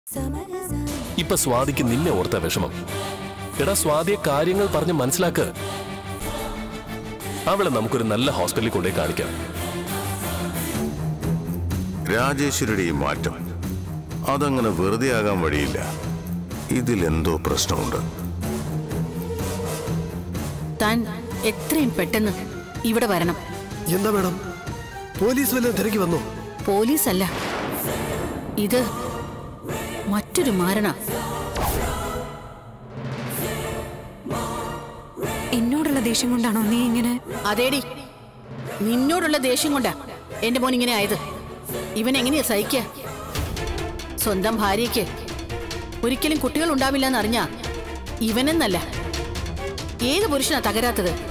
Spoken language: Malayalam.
ഇപ്പൊ സ്വാതിക്ക് നിന്നെ ഓർത്ത വിഷമം എടാ സ്വാതിയെ കാര്യങ്ങൾ പറഞ്ഞ് മനസ്സിലാക്ക് അവളെ നമുക്കൊരു നല്ല ഹോസ്പിറ്റലിൽ കൊണ്ടുപോയി കാണിക്കാം രാജേശ്വരിയുടെ ഈ മാറ്റം അതങ്ങനെ വെറുതെ ആകാൻ വഴിയില്ല ഇതിലെന്തോ പ്രശ്നമുണ്ട് താൻ എത്രയും പെട്ടെന്ന് ഇവിടെ വരണം എന്താ മേഡം പോലീസ് വല്ലതും തിരക്കി വന്നോ പോലീസല്ല ഇത് മറ്റൊരു മാരണ എന്നോടുള്ള ദേഷ്യം കൊണ്ടാണോ നീ ഇങ്ങനെ അതേടി നിന്നോടുള്ള ദേഷ്യം കൊണ്ടാ എന്റെ മോൻ ഇങ്ങനെ ആയത് ഇവൻ എങ്ങനെയാ സഹിക്ക സ്വന്തം ഭാര്യയ്ക്ക് ഒരിക്കലും കുട്ടികൾ ഉണ്ടാവില്ല എന്നറിഞ്ഞ ഇവനെന്നല്ല ഏത് പുരുഷനാ തകരാത്തത്